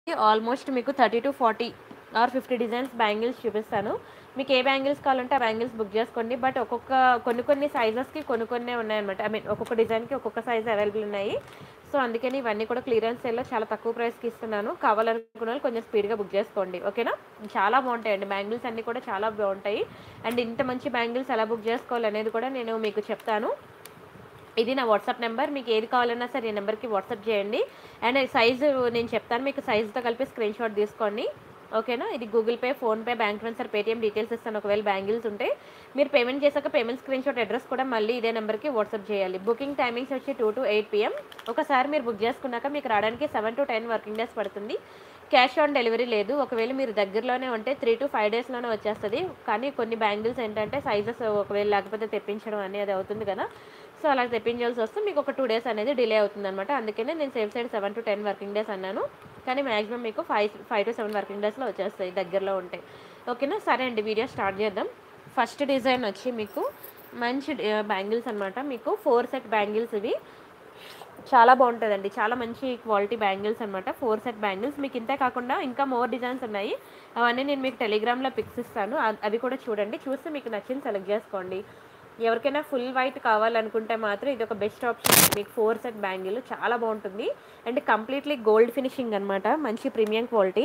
Almost మీకు thirty to forty or fifty designs bangles చూపిస్తాను మీకు ఏ బ్యాంగిల్స్ కావాలంటే ఆ బ్యాంగిల్స్ బుక్ చేసుకోండి బట్ ఒక్కొక్క కొన్ని కొన్ని సైజెస్కి కొన్ని కొన్ని ఉన్నాయన్నమాట ఐ మీన్ ఒక్కొక్క డిజైన్కి ఒక్కొక్క సైజ్ అవైలబుల్ ఉన్నాయి సో అందుకని ఇవన్నీ కూడా క్లియరెన్స్ సేల్లో చాలా తక్కువ ప్రైస్కి ఇస్తున్నాను కావాలనుకున్న వాళ్ళు కొంచెం స్పీడ్గా బుక్ చేసుకోండి ఓకేనా చాలా బాగుంటాయండి బ్యాంగిల్స్ అన్నీ కూడా చాలా బాగుంటాయి అండ్ ఇంత మంచి బ్యాంగిల్స్ ఎలా బుక్ చేసుకోవాలి అనేది కూడా నేను మీకు చెప్తాను ఇది నా వాట్సాప్ నెంబర్ మీకు ఏది కావాలన్నా సరే ఈ నెంబర్కి వాట్సాప్ చేయండి అండ్ సైజు నేను చెప్తాను మీకు సైజుతో కలిపి స్క్రీన్ షాట్ తీసుకోండి ఓకేనా ఇది Google pay PhonePe bank transfer Paytm details ఇస్తాను ఒకవేళ బ్యాంగిల్స్ ఉంటే మీరు పేమెంట్ చేశాక పేమెంట్ స్క్రీన్ షాట్ అడ్రస్ కూడా మళ్ళీ ఇదే నెంబర్కి వాట్సాప్ చేయాలి బుకింగ్ టైమింగ్స్ వచ్చి టూ టు ఎయిట్ పిఎం ఒకసారి మీరు బుక్ చేసుకున్నాక మీకు రావడానికి seven to ten working days పడుతుంది క్యాష్ ఆన్ డెలివరీ లేదు ఒకవేళ మీరు దగ్గరలోనే ఉంటే త్రీ టు ఫైవ్ డేస్లోనే వచ్చేస్తుంది కానీ కొన్ని బ్యాంగిల్స్ ఏంటంటే సైజెస్ ఒకవేళ లేకపోతే తెప్పించడం అనేది అవుతుంది కదా సో అలా తెప్పించాల్సి వస్తే మీకు ఒక టూ డేస్ అనేది డిలే అవుతుంది అనమాట అందుకనే నేను safe side seven to ten working days అన్నాను కానీ మాక్సిమం మీకు five five to seven working డేస్లో వచ్చేస్తాయి దగ్గరలో ఉంటాయి ఓకేనా సరే అండి వీడియో స్టార్ట్ చేద్దాం ఫస్ట్ డిజైన్ వచ్చి మీకు మంచి బ్యాంగిల్స్ అనమాట మీకు ఫోర్ సెట్ బ్యాంగిల్స్ ఇవి చాలా బాగుంటుందండి చాలా మంచి క్వాలిటీ బ్యాంగిల్స్ అనమాట ఫోర్ సెట్ బ్యాంగిల్స్ మీకు ఇంతే కాకుండా ఇంకా మోర్ డిజైన్స్ ఉన్నాయి అవన్నీ నేను మీకు టెలిగ్రామ్లో పిక్స్ ఇస్తాను అ- అవి కూడా చూడండి చూస్తే మీకు నచ్చింది సెలెక్ట్ చేసుకోండి ఎవరికైనా ఫుల్ వైట్ కావాలనుకుంటే మాత్రం ఇది ఒక బెస్ట్ ఆప్షన్ మీకు ఫోర్ సెట్ బ్యాంగిల్ చాలా బాగుంటుంది అండ్ కంప్లీట్లీ గోల్డ్ ఫినిషింగ్ అనమాట మంచి ప్రీమియం క్వాలిటీ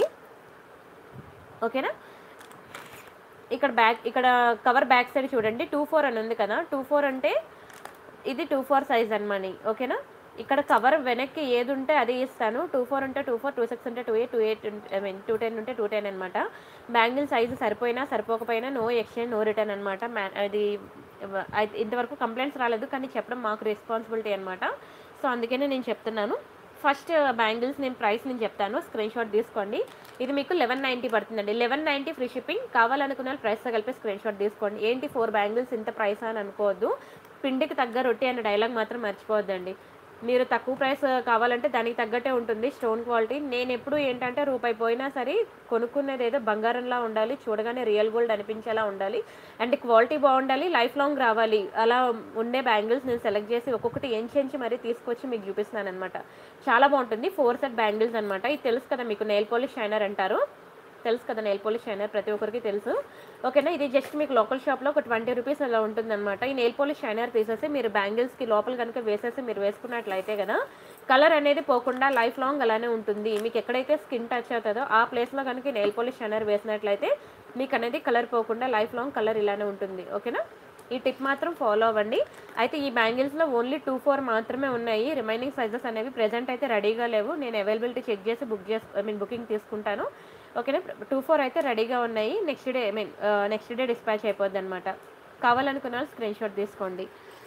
ఓకేనా ఇక్కడ బ్యాక్ ఇక్కడ కవర్ బ్యాక్ సైడ్ చూడండి టూ ఫోర్ అని ఉంది కదా టూ ఫోర్ అంటే ఇది టూ ఫోర్ సైజ్ అనమాట ఓకేనా ఇక్కడ కవర్ వెనక్కి ఏది ఉంటే అది ఇస్తాను టూ ఫోర్ ఉంటే టూ ఫోర్ టూ సిక్స్ ఉంటే two eight two eight I mean two ten ఉంటే టూ టెన్ అనమాట బ్యాంగిల్ సైజు సరిపోయినా సరిపోకపోయినా నో ఎక్స్చేంజ్ నో రిటర్న్ అనమాట అది అది ఇంతవరకు కంప్లైంట్స్ రాలేదు కానీ చెప్పడం మాకు రెస్పాన్సిబిలిటీ అనమాట సో అందుకనే నేను చెప్తున్నాను ఫస్ట్ బ్యాంగిల్స్ నేను ప్రైస్ నేను చెప్తాను స్క్రీన్ షాట్ తీసుకోండి ఇది మీకు లెవెన్ నైంటీ పడుతుందండి లెవెన్ నైంటీ ఫ్రీ షిప్పింగ్ కావాలనుకున్న వాళ్ళు ప్రైస్తో కలిపి స్క్రీన్ షాట్ తీసుకోండి ఏంటి ఫోర్ బ్యాంగిల్స్ ఇంత ప్రైస్ అని అనుకోవద్దు పిండికి తగ్గ రొట్టి అనే డైలాగ్ మాత్రం మర్చిపోవద్దండి మీరు తక్కువ ప్రైస్ కావాలంటే దానికి తగ్గట్టే ఉంటుంది స్టోన్ క్వాలిటీ నేను ఎప్పుడు ఏంటంటే రూపాయి పోయినా సరే కొనుక్కునేది ఏదో బంగారంలా ఉండాలి చూడగానే రియల్ గోల్డ్ అనిపించేలా ఉండాలి అండ్ క్వాలిటీ బాగుండాలి లైఫ్ లాంగ్ రావాలి అలా ఉండే బ్యాంగిల్స్ నేను సెలెక్ట్ చేసి ఒక్కొక్కటి ఏం చేయించి మరీ తీసుకొచ్చి మీకు చూపిస్తున్నాను అనమాట చాలా బాగుంటుంది ఫోర్ సెట్ బ్యాంగిల్స్ అనమాట ఇది తెలుసు కదా మీకు నెయిల్ పాలిష్ షైనర్ అంటారు తెలుసు కదా నెయిల్ పాలిష్ షైనర్ ప్రతి ఒక్కరికి తెలుసు ఓకేనా ఇది జస్ట్ మీకు లోకల్ షాప్లో ఒక ట్వంటీ రూపీస్ అలా ఉంటుందన్నమాట ఈ నెయిల్ పాలిష్ షైనర్ తీసేసి మీరు బ్యాంగిల్స్కి లోపల కనుక వేసేసి మీరు వేసుకున్నట్లయితే కదా కలర్ అనేది పోకుండా లైఫ్ లాంగ్ అలానే ఉంటుంది మీకు ఎక్కడైతే స్కిన్ టచ్ అవుతుందో ఆ ప్లేస్లో కనుక నెయిల్ పాలిష్ షైనర్ వేసినట్లయితే మీకు అనేది కలర్ పోకుండా లైఫ్ లాంగ్ కలర్ ఇలానే ఉంటుంది ఓకేనా ఈ టిప్ మాత్రం ఫాలో అవ్వండి అయితే ఈ బ్యాంగిల్స్లో ఓన్లీ టూ ఫోర్ మాత్రమే ఉన్నాయి రిమైనింగ్ సైజెస్ అనేవి ప్రెజెంట్ అయితే రెడీగా లేవు నేను అవైలబిలిటీ చెక్ చేసి బుక్ చేసి ఐ మీన్ బుకింగ్ తీసుకుంటాను ఓకేనా టూ ఫోర్ అయితే రెడీగా ఉన్నాయి next day I mean next day dispatch అయిపోద్ది అనమాట కావాలనుకున్న వాళ్ళు స్క్రీన్ షాట్ తీసుకోండి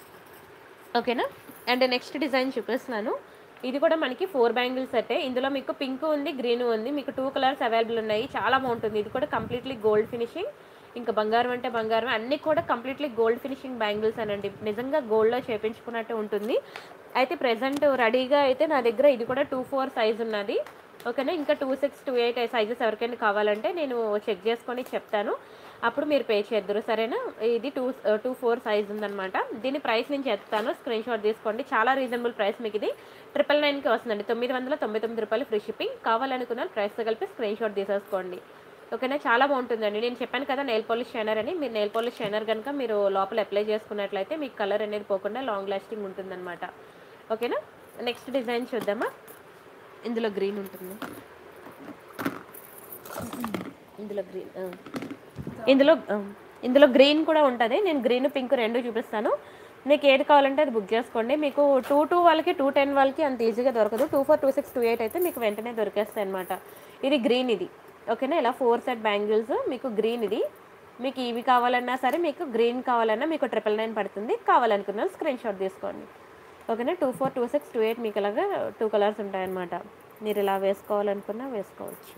ఓకేనా అండ్ నెక్స్ట్ డిజైన్ చూపిస్తున్నాను ఇది కూడా మనకి ఫోర్ బ్యాంగిల్స్ సెట్టే ఇందులో మీకు పింక్ ఉంది గ్రీన్ ఉంది మీకు టూ కలర్స్ అవైలబుల్ ఉన్నాయి చాలా బాగుంటుంది ఇది కూడా కంప్లీట్లీ గోల్డ్ ఫినిషింగ్ ఇంకా బంగారం అంటే బంగారం అన్నీ కూడా కంప్లీట్లీ గోల్డ్ ఫినిషింగ్ బ్యాంగిల్స్ అనండి నిజంగా గోల్డ్లో చేపించుకున్నట్టు ఉంటుంది అయితే ప్రజెంట్ రెడీగా అయితే నా దగ్గర ఇది కూడా టూ ఫోర్ సైజ్ ఉన్నది ఓకేనా ఇంకా two six two eight sizes ఎవరికైనా కావాలంటే నేను చెక్ చేసుకొని చెప్తాను అప్పుడు మీరు పే చేద్దరు సరేనా ఇది టూ టూ ఫోర్ సైజ్ ఉందన్నమాట దీని ప్రైస్ నేను చెప్తాను స్క్రీన్ షాట్ తీసుకోండి చాలా రీజనబుల్ ప్రైస్ మీకు ఇది ట్రిపుల్ నైన్కి వస్తుందండి తొమ్మిది వందల తొంభై తొమ్మిది రూపాయలు ఫ్రీ షిప్పింగ్ కావాలనుకున్న ప్రైస్తో కలిపి స్క్రీన్ షాట్ తీసేసుకోండి ఓకేనా చాలా బాగుంటుందండి నేను చెప్పాను కదా నెయిల్ పాలిష్ షైనర్ అని మీరు నెయిల్ పాలిష్ షైనర్ కనుక మీరు లోపల అప్లై చేసుకున్నట్లయితే మీకు కలర్ అనేది పోకుండా లాంగ్ లాస్టింగ్ ఉంటుందన్నమాట ఓకేనా నెక్స్ట్ డిజైన్ చూద్దామా ఇందులో గ్రీన్ ఉంటుంది ఇందులో గ్రీన్ ఆ. ఇందులో ఆ, ఇందులో గ్రీన్ కూడా ఉంటుంది నేను గ్రీన్ పింక్ రెండు చూపిస్తాను మీకు ఏది కావాలంటే అది బుక్ చేసుకోండి మీకు టూ టూ వాళ్ళకి టూ టెన్ వాళ్ళకి అంత ఈజీగా దొరకదు two four two six two eight అయితే మీకు వెంటనే దొరికేస్తాయి అనమాట ఇది గ్రీన్ ఇది ఓకేనా ఇలా ఫోర్ సెట్ బ్యాంగిల్స్ మీకు గ్రీన్ ఇది మీకు ఇవి కావాలన్నా సరే మీకు గ్రీన్ కావాలన్నా మీకు ట్రిపుల్ నైన్ పడుతుంది కావాలనుకున్న స్క్రీన్ షాట్ తీసుకోండి ఓకేనా two four two six two eight మీకు అలాగా టూ కలర్స్ ఉంటాయన్నమాట మీరు ఇలా వేసుకోవాలనుకున్నా వేసుకోవచ్చు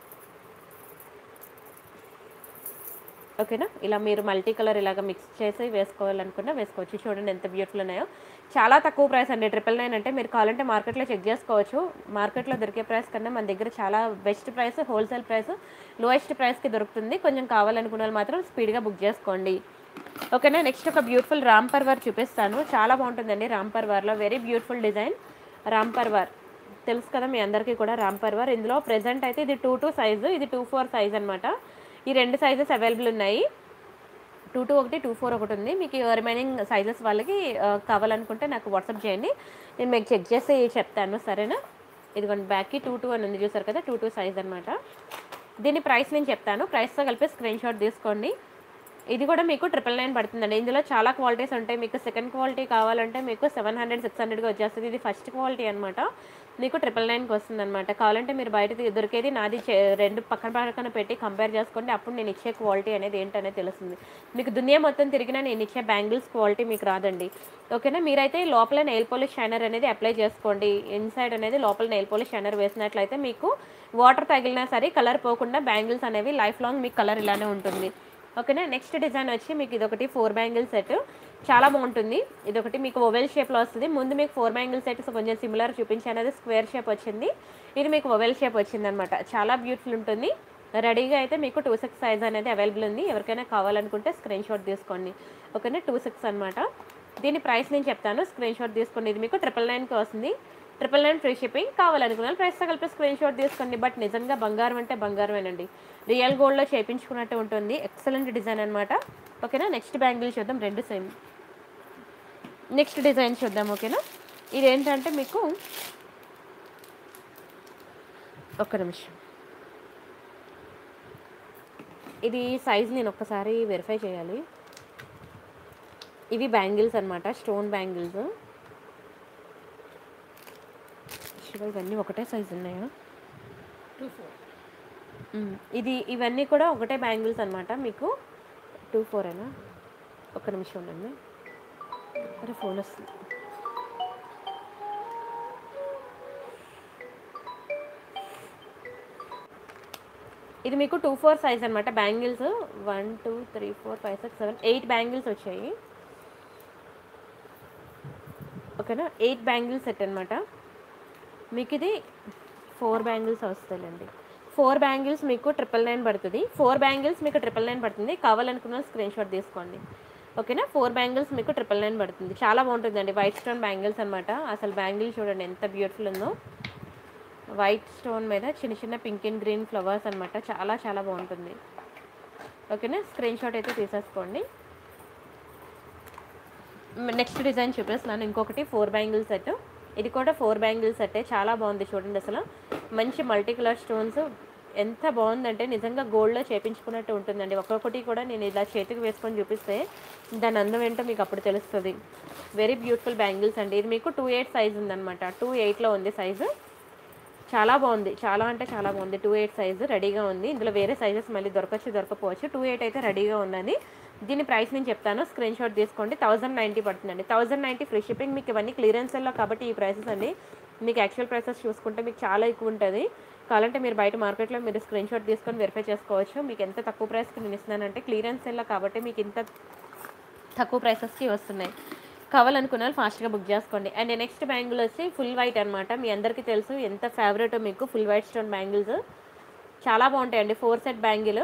ఓకేనా ఇలా మీరు మల్టీ కలర్ ఇలాగ మిక్స్ చేసి వేసుకోవాలనుకున్నా వేసుకోవచ్చు చూడండి ఎంత బ్యూటిఫుల్ ఉన్నాయో చాలా తక్కువ ప్రైస్ అండి ట్రిపుల్ నైన్ అంటే మీరు కావాలంటే మార్కెట్లో చెక్ చేసుకోవచ్చు మార్కెట్లో దొరికే ప్రైస్ కన్నా మన దగ్గర చాలా best price wholesale price lowest ప్రైస్కి దొరుకుతుంది కొంచెం కావాలనుకున్న వాళ్ళు మాత్రం స్పీడ్గా బుక్ చేసుకోండి ఓకేనా నెక్స్ట్ ఒక బ్యూటిఫుల్ రామ్ పర్వార్ చూపిస్తాను చాలా బాగుంటుందండి రామ్ పర్వార్లో very beautiful design Ram Parivar తెలుసు కదా మీ అందరికీ కూడా రామ్ పర్వర్ ఇందులో ప్రెజెంట్ అయితే ఇది టూ టూ సైజు ఇది టూ ఫోర్ సైజ్ అనమాట ఈ రెండు సైజెస్ అవైలబుల్ ఉన్నాయి టూ టూ ఒకటి టూ ఫోర్ ఒకటి ఉంది మీకు రిమైనింగ్ సైజెస్ వాళ్ళకి ఆ, కావాలనుకుంటే నాకు వాట్సాప్ చేయండి నేను మీకు చెక్ చేసి చెప్తాను సరేనా ఇదిగోండి బ్యాక్కి టూ టూ అని ఉంది చూసారు కదా టూ టూ సైజ్ అనమాట దీని ప్రైస్ నేను చెప్తాను ప్రైస్తో కలిపి స్క్రీన్ షాట్ తీసుకోండి ఇది కూడా మీకు ట్రిపుల్ నైన్ పడుతుందండి ఇందులో చాలా క్వాలిటీస్ ఉంటాయి మీకు సెకండ్ క్వాలిటీ కావాలంటే మీకు సెవెన్ హండ్రెడ్ సిక్స్ హండ్రెడ్గా వచ్చేస్తుంది ఇది ఫస్ట్ క్వాలిటీ అనమాట మీకు ట్రిపుల్ నైన్కి వస్తుంది అనమాట కావాలంటే మీరు బయట ది- దొరికేది నాది చే- రెండు పక్కన పక్కన పెట్టి కంపేర్ చేసుకోండి అప్పుడు నేను ఇచ్చే క్వాలిటీ అనేది ఏంటనేది తెలుస్తుంది మీకు దునియా మొత్తం తిరిగినా నేను ఇచ్చే బ్యాంగిల్స్ క్వాలిటీ మీకు రాదండి ఓకేనా మీరైతే లోపల నెయిల్ పాలిష్ షైనర్ అనేది అప్లై చేసుకోండి ఇన్సైడ్ అనేది లోపల నెయిల్ పాలిష్ షైనర్ వేసినట్లయితే మీకు వాటర్ తగిలినా సరే కలర్ పోకుండా బ్యాంగిల్స్ అనేవి లైఫ్ లాంగ్ మీకు కలర్ ఇలానే ఉంటుంది ఓకేనా నెక్స్ట్ డిజైన్ వచ్చి మీకు ఇదొకటి ఫోర్ బ్యాంగిల్ సెట్ చాలా బాగుంటుంది ఇదొకటి మీకు ఓవెల్ షేప్లో వస్తుంది ముందు మీకు ఫోర్ బ్యాంగిల్ సెట్స్ కొంచెం సిమిలర్ చూపించాను అది స్క్వేర్ షేప్ వచ్చింది ఇది మీకు ఓవెల్ షేప్ వచ్చింది అనమాట చాలా బ్యూటిఫుల్ ఉంటుంది రెడీగా అయితే మీకు టూ సిక్స్ సైజ్ అనేది అవైలబుల్ ఉంది ఎవరికైనా కావాలనుకుంటే స్క్రీన్ షాట్ తీసుకోండి ఓకేనా టూ సిక్స్ అనమాట దీని ప్రైస్ నేను చెప్తాను స్క్రీన్ షాట్ తీసుకోండి ఇది మీకు ట్రిపుల్ నైన్కి వస్తుంది ట్రిపుల్ నైన్ ఫ్రీ షిప్పింగ్ కావాలనుకున్నాను ప్రైస్తో కలిపి స్క్రీన్ షాట్ తీసుకోండి బట్ నిజంగా బంగారం అంటే బంగారమేనండి రియల్ గోల్డ్లో చేయించుకున్నట్టు ఉంటుంది ఎక్సలెంట్ డిజైన్ అనమాట ఓకేనా నెక్స్ట్ బ్యాంగిల్ చూద్దాం రెండు సేమ్ నెక్స్ట్ డిజైన్ చూద్దాం ఓకేనా ఇది ఏంటంటే మీకు ఒక్క నిమిషం ఇది సైజ్ నేను ఒక్కసారి వెరిఫై చేయాలి ఇవి బ్యాంగిల్స్ అనమాట స్టోన్ బ్యాంగిల్స్ శివ ఇవన్నీ ఒకటే సైజ్ ఉన్నాయా టూ ఫోర్ మ్మ్. ఇది ఇవన్నీ కూడా ఒకటే బ్యాంగిల్స్ అనమాట మీకు టూ ఫోర్ అయినా ఒక్క నిమిషం ఉండండి అరే ఫోన్ వస్తుంది ఇది మీకు టూ ఫోర్ సైజ్ అనమాట bangles one two three four five six seven eight bangles వచ్చాయి ఓకేనా ఎయిట్ బ్యాంగిల్స్ సెట్ అనమాట మీకు ఇది ఫోర్ బ్యాంగిల్స్ వస్తాయండి ఫోర్ బ్యాంగిల్స్ మీకు ట్రిపుల్ నైన్ పడుతుంది ఫోర్ బ్యాంగిల్స్ మీకు ట్రిపుల్ నైన్ పడుతుంది కావాలనుకున్న స్క్రీన్ షాట్ తీసుకోండి ఓకేనా ఫోర్ బ్యాంగిల్స్ మీకు ట్రిపుల్ నైన్ పడుతుంది చాలా బాగుంటుందండి వైట్ స్టోన్ బ్యాంగిల్స్ అనమాట అసలు బ్యాంగిల్ చూడండి ఎంత బ్యూటిఫుల్ ఉందో వైట్ స్టోన్ మీద చిన్న చిన్న పింక్ అండ్ గ్రీన్ ఫ్లవర్స్ అనమాట చాలా చాలా బాగుంటుంది ఓకేనా స్క్రీన్ షాట్ అయితే తీసేసుకోండి నెక్స్ట్ డిజైన్ చూపిస్తున్నాను ఇంకొకటి ఫోర్ బ్యాంగిల్ సెట్ ఇది కూడా ఫోర్ బ్యాంగిల్ సెట్టే చాలా బాగుంది చూడండి అసలు మంచి మల్టీ కలర్ స్టోన్స్ ఎంత బాగుందంటే నిజంగా గోల్డ్లో చేపించుకున్నట్టు ఉంటుందండి ఒక్కొక్కటి కూడా నేను ఇలా చేతికి వేసుకొని చూపిస్తే దాని అందం ఏంటో మీకు అప్పుడు తెలుస్తుంది వెరీ బ్యూటిఫుల్ బ్యాంగిల్స్ అండి ఇది మీకు టూ ఎయిట్ సైజ్ ఉందన్నమాట టూ ఎయిట్లో ఉంది సైజు చాలా బాగుంది చాలా అంటే చాలా బాగుంది టూ ఎయిట్ సైజు రెడీగా ఉంది ఇందులో వేరే సైజెస్ మళ్ళీ దొరకచ్చు దొరకపోవచ్చు టూ ఎయిట్ అయితే రెడీగా ఉన్నది దీని ప్రైస్ నేను చెప్తాను స్క్రీన్ షాట్ తీసుకోండి థౌసండ్ నైంటీ పడుతుందండి థౌసండ్ నైంటీ ఫ్రీ షిప్పింగ్ మీకు ఇవన్నీ క్లియరెన్స్లో కాబట్టి ఈ ప్రైసెస్ అండి మీకు యాక్చువల్ ప్రైసెస్ చూసుకుంటే మీకు చాలా ఎక్కువ ఉంటుంది కావాలంటే మీరు బయట మార్కెట్లో మీరు స్క్రీన్ షాట్ తీసుకొని వెరిఫై చేసుకోవచ్చు మీకు ఎంత తక్కువ ప్రైస్కి నేను ఇస్తున్నానంటే క్లియరెన్స్ సెల్లో కాబట్టి మీకు ఇంత తక్కువ ప్రైసెస్కి వస్తున్నాయి కావాలనుకున్న వాళ్ళు ఫాస్ట్గా బుక్ చేసుకోండి అండ్ నెక్స్ట్ బ్యాంగిల్ వచ్చి ఫుల్ వైట్ అనమాట మీ అందరికీ తెలుసు ఎంత ఫేవరెట్ మీకు ఫుల్ వైట్ స్టోన్ బ్యాంగిల్స్ చాలా బాగుంటాయండి four set bangle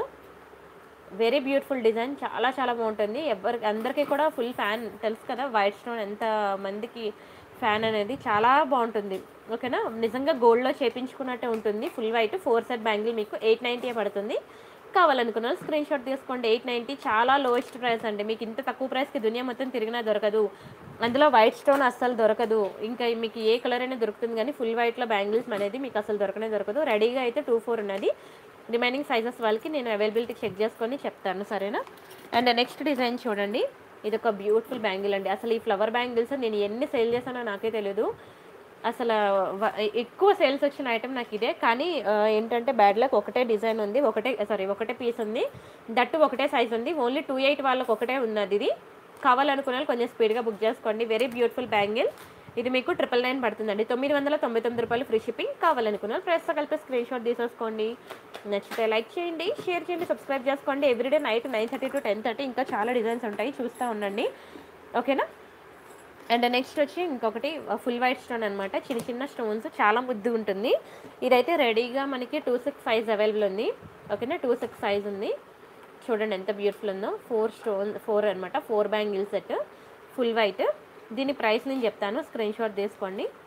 very beautiful design చాలా చాలా బాగుంటుంది ఎవరికి అందరికీ కూడా ఫుల్ ఫ్యాన్ తెలుసు కదా వైట్ స్టోన్ ఎంత మందికి ఫ్యాన్ అనేది చాలా బాగుంటుంది ఓకేనా నిజంగా గోల్డ్లో చేపించుకున్నట్టే ఉంటుంది full white four set bangle మీకు ఎయిట్ నైంటీ పడుతుంది కావాలనుకున్న స్క్రీన్ షాట్ తీసుకోండి ఎయిట్ నైంటీ చాలా లోయెస్ట్ ప్రైస్ అండి మీకు ఇంత తక్కువ ప్రైస్కి దునియా మొత్తం తిరిగినా దొరకదు అందులో వైట్ స్టోన్ అస్సలు దొరకదు ఇంకా మీకు ఏ కలర్ అయినా దొరుకుతుంది కానీ ఫుల్ వైట్లో బ్యాంగిల్స్ అనేది మీకు అసలు దొరకనే దొరకదు రెడీగా అయితే టూ ఫోర్ ఉన్నది రిమైనింగ్ సైజెస్ వాళ్ళకి నేను అవైలబిలిటీ చెక్ చేసుకొని చెప్తాను సరేనా అండ్ నెక్స్ట్ డిజైన్ చూడండి ఇది ఒక బ్యూటిఫుల్ బ్యాంగిల్ అండి అసలు ఈ ఫ్లవర్ బ్యాంగిల్స్ నేను ఎన్ని సేల్ చేశానో నాకే తెలియదు అసలు వ- ఎక్కువ సేల్స్ వచ్చిన ఐటమ్ నాకు ఇదే కానీ ఆ, ఏంటంటే బ్యాడ్ లక్ ఒకటే డిజైన్ ఉంది ఒకటే సారీ ఒకటే పీస్ ఉంది దట్టు ఒకటే సైజ్ ఉంది ఓన్లీ టూ ఎయిట్ వాళ్ళకి ఒకటే ఉన్నది ఇది కావాలనుకున్న వాళ్ళు కొంచెం స్పీడ్గా బుక్ చేసుకోండి వెరీ బ్యూటిఫుల్ బ్యాంగిల్ ఇది మీకు ట్రిపుల్ నైన్ పడుతుందండి తొమ్మిది వందల తొంభై తొమ్మిది రూపాయలు ఫ్రీ షిప్పింగ్ కావాలనుకున్న వాళ్ళు ప్రైస్తో కలిపి స్క్రీన్ షాట్ తీసేసుకోండి నచ్చితే లైక్ చేయండి షేర్ చేయండి సబ్స్క్రైబ్ చేసుకోండి everyday night nine thirty to ten thirty ఇంకా చాలా డిజైన్స్ ఉంటాయి చూస్తూ ఉండండి ఓకేనా అండ్ నెక్స్ట్ వచ్చి ఇంకొకటి ఫుల్ వైట్ స్టోన్ అనమాట చిన్న చిన్న స్టోన్స్ చాలా ముద్దు ఉంటుంది ఇదైతే రెడీగా మనకి టూ సిక్స్ సైజ్ అవైలబుల్ ఉంది ఓకేనా టూ సిక్స్ సైజ్ ఉంది చూడండి ఎంత బ్యూటిఫుల్ ఉందో ఫోర్ స్టోన్ ఫోర్ అనమాట four bangle set full white దీని ప్రైస్ నేను చెప్తాను స్క్రీన్ షాట్ తీసుకోండి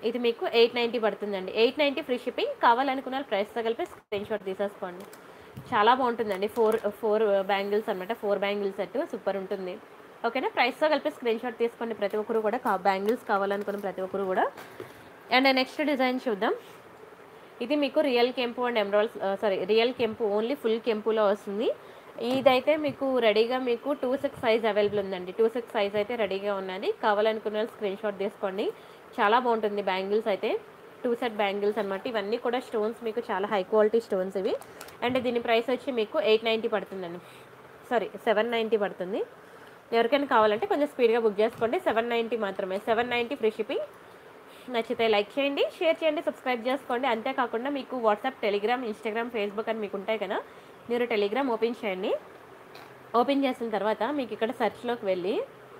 ఇది మీకు ఎయిట్ నైంటీ పడుతుందండి ఎయిట్ నైంటీ ఫ్రీ షిప్పింగ్ కావాలనుకున్న ప్రైస్తో కలిపి స్క్రీన్ షాట్ తీసేసుకోండి చాలా బాగుంటుందండి ఫోర్ ఫోర్ బ్యాంగిల్స్ అనమాట ఫోర్ బ్యాంగిల్స్ సెట్ సూపర్ ఉంటుంది ఓకేనా ప్రైస్తో కలిపి స్క్రీన్ షాట్ తీసుకోండి ప్రతి ఒక్కరు కూడా కా బ్యాంగిల్స్ కావాలనుకున్న ప్రతి ఒక్కరు కూడా అండ్ నెక్స్ట్ డిజైన్ చూద్దాం ఇది మీకు రియల్ కెంపు అండ్ ఎమరాల్స్ సారీ రియల్ కెంపు ఓన్లీ ఫుల్ కెంపులో వస్తుంది ఇదైతే మీకు రెడీగా మీకు టూ సిక్స్ సైజ్ అవైలబుల్ ఉందండి టూ సిక్స్ సైజ్ అయితే రెడీగా ఉన్నది కావాలనుకున్న వాళ్ళు స్క్రీన్ షాట్ తీసుకోండి చాలా బాగుంటుంది బ్యాంగిల్స్ అయితే టూ సెట్ బ్యాంగిల్స్ అనమాట ఇవన్నీ కూడా స్టోన్స్ మీకు చాలా హై క్వాలిటీ స్టోన్స్ ఇవి అండ్ దీని ప్రైస్ వచ్చి మీకు ఎయిట్ నైంటీ పడుతుందండి సారీ సెవెన్ నైంటీ పడుతుంది ఎవరికైనా కావాలంటే కొంచెం స్పీడ్గా బుక్ చేసుకోండి సెవెన్ నైంటీ మాత్రమే సెవెన్ నైంటీ ఫ్రీ షిప్పింగ్ నచ్చితే లైక్ చేయండి షేర్ చేయండి సబ్స్క్రైబ్ చేసుకోండి అంతేకాకుండా మీకు వాట్సాప్ టెలిగ్రామ్ ఇన్స్టాగ్రామ్ ఫేస్బుక్ అని మీకు ఉంటాయి కదా మీరు టెలిగ్రామ్ ఓపెన్ చేయండి ఓపెన్ చేసిన తర్వాత మీకు ఇక్కడ సెర్చ్లోకి వెళ్ళి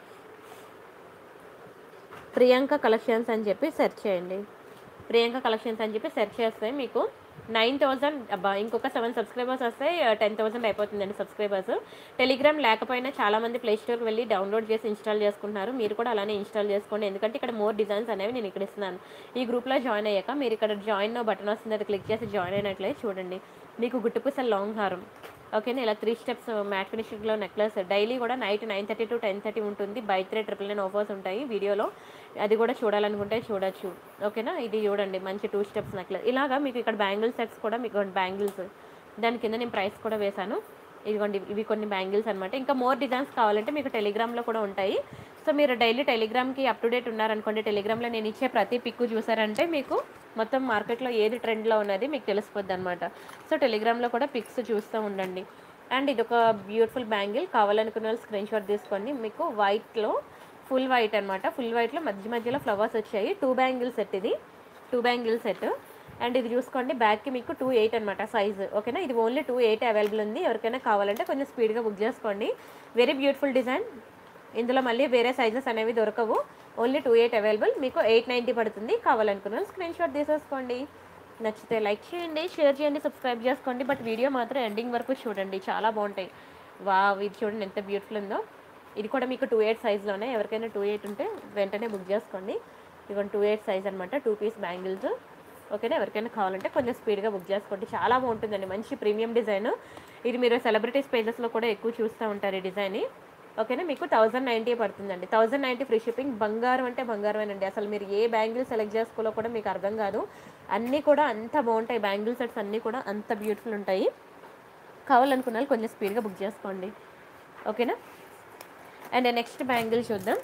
ప్రియాంక కలెక్షన్స్ అని చెప్పి సెర్చ్ చేయండి ప్రియాంక కలెక్షన్స్ అని చెప్పి సెర్చ్ చేస్తే మీకు నైన్ థౌజండ్ అబ్బా ఇంకొక సెవెన్ సబ్స్క్రైబర్స్ వస్తే టెన్ థౌసండ్ అయిపోతుందండి సబ్స్క్రైబర్స్ టెలిగ్రామ్ లేకపోయినా చాలామంది ప్లే స్టోర్కి వెళ్ళి డౌన్లోడ్ చేసి ఇన్స్టాల్ చేసుకుంటున్నారు మీరు కూడా అలానే ఇన్స్టాల్ చేసుకోండి ఎందుకంటే ఇక్కడ మోర్ డిజైన్స్ అనేవి నేను ఇక్కడ ఇస్తున్నాను ఈ గ్రూప్లో జాయిన్ అయ్యాక మీరు ఇక్కడ జాయిన్ బటన్ వస్తుంది అది క్లిక్ చేసి జాయిన్ అయినట్లయితే చూడండి మీకు గుట్టుపూసల లాంగ్ హారం ఓకేనా ఇలా త్రీ స్టెప్స్ మ్యాట్ ఫినిషింగ్లో నెక్లెస్ డైలీ కూడా night nine thirty to ten thirty ఉంటుంది by three triple nine offers ఉంటాయి వీడియోలో అది కూడా చూడాలనుకుంటే చూడొచ్చు ఓకేనా ఇది చూడండి మంచి టూ స్టెప్స్ నెక్లెస్ ఇలాగా మీకు ఇక్కడ బ్యాంగిల్ సెట్స్ కూడా మీకు బ్యాంగిల్స్ దాని కింద నేను ప్రైస్ కూడా వేశాను ఇదిగోండి ఇవి కొన్ని బ్యాంగిల్స్ అనమాట ఇంకా మోర్ డిజైన్స్ కావాలంటే మీకు టెలిగ్రామ్లో కూడా ఉంటాయి సో మీరు డైలీ టెలిగ్రామ్కి అప్ టు డేట్ ఉన్నారనుకోండి టెలిగ్రామ్లో నేను ఇచ్చే ప్రతి పిక్ చూసారంటే మీకు మొత్తం మార్కెట్లో ఏది ట్రెండ్లో ఉన్నది మీకు తెలిసిపోద్ది అనమాట సో టెలిగ్రామ్లో కూడా పిక్స్ చూస్తూ ఉండండి అండ్ ఇది ఒక బ్యూటిఫుల్ బ్యాంగిల్ కావాలనుకున్న వాళ్ళు స్క్రీన్ షాట్ తీసుకోండి మీకు వైట్లో ఫుల్ వైట్ అనమాట ఫుల్ వైట్లో మధ్య మధ్యలో ఫ్లవర్స్ వచ్చాయి టూ బ్యాంగిల్ సెట్ ఇది టూ బ్యాంగిల్ సెట్ అండ్ ఇది చూసుకోండి బ్యాగ్కి మీకు టూ ఎయిట్ అనమాట సైజ్ ఓకేనా ఇది ఓన్లీ టూ ఎయిట్ అవైలబుల్ ఉంది ఎవరికైనా కావాలంటే కొంచెం స్పీడ్గా బుక్ చేసుకోండి వెరీ బ్యూటిఫుల్ డిజైన్ ఇందులో మళ్ళీ వేరే సైజెస్ అనేవి దొరకవు ఓన్లీ టూ ఎయిట్ అవైలబుల్ మీకు ఎయిట్ నైంటీ పడుతుంది కావాలనుకున్నాను స్క్రీన్ షాట్ తీసేసుకోండి నచ్చితే లైక్ చేయండి షేర్ చేయండి సబ్స్క్రైబ్ చేసుకోండి బట్ వీడియో మాత్రం ఎండింగ్ వరకు చూడండి చాలా బాగుంటాయి వా ఇది చూడండి ఎంత బ్యూటిఫుల్ ఉందో ఇది కూడా మీకు టూ ఎయిట్ సైజ్లోనే ఎవరికైనా టూ ఎయిట్ ఉంటే వెంటనే బుక్ చేసుకోండి ఇదిగోండి టూ ఎయిట్ సైజ్ అనమాట టూ పీస్ బ్యాంగిల్స్ ఓకేనా ఎవరికైనా కావాలంటే కొంచెం స్పీడ్గా బుక్ చేసుకోండి చాలా బాగుంటుందండి మంచి ప్రీమియం డిజైన్ ఇది మీరు సెలబ్రిటీస్ పేజెస్లో కూడా ఎక్కువ చూస్తూ ఉంటారు ఈ డిజైన్ ఓకేనా మీకు థౌజండ్ నైంటీ పడుతుందండి థౌజండ్ నైంటీ ఫ్రీ షిప్పింగ్ బంగారం అంటే బంగారమేనండి అసలు మీరు ఏ బ్యాంగిల్ సెలెక్ట్ చేసుకోలో కూడా మీకు అర్థం కాదు అన్నీ కూడా అంత బాగుంటాయి బ్యాంగిల్ సెట్స్ అన్నీ కూడా అంత బ్యూటిఫుల్ ఉంటాయి కావాలనుకున్న వాళ్ళు కొంచెం స్పీడ్గా బుక్ చేసుకోండి ఓకేనా అండ్ నెక్స్ట్ బ్యాంగిల్ చూద్దాం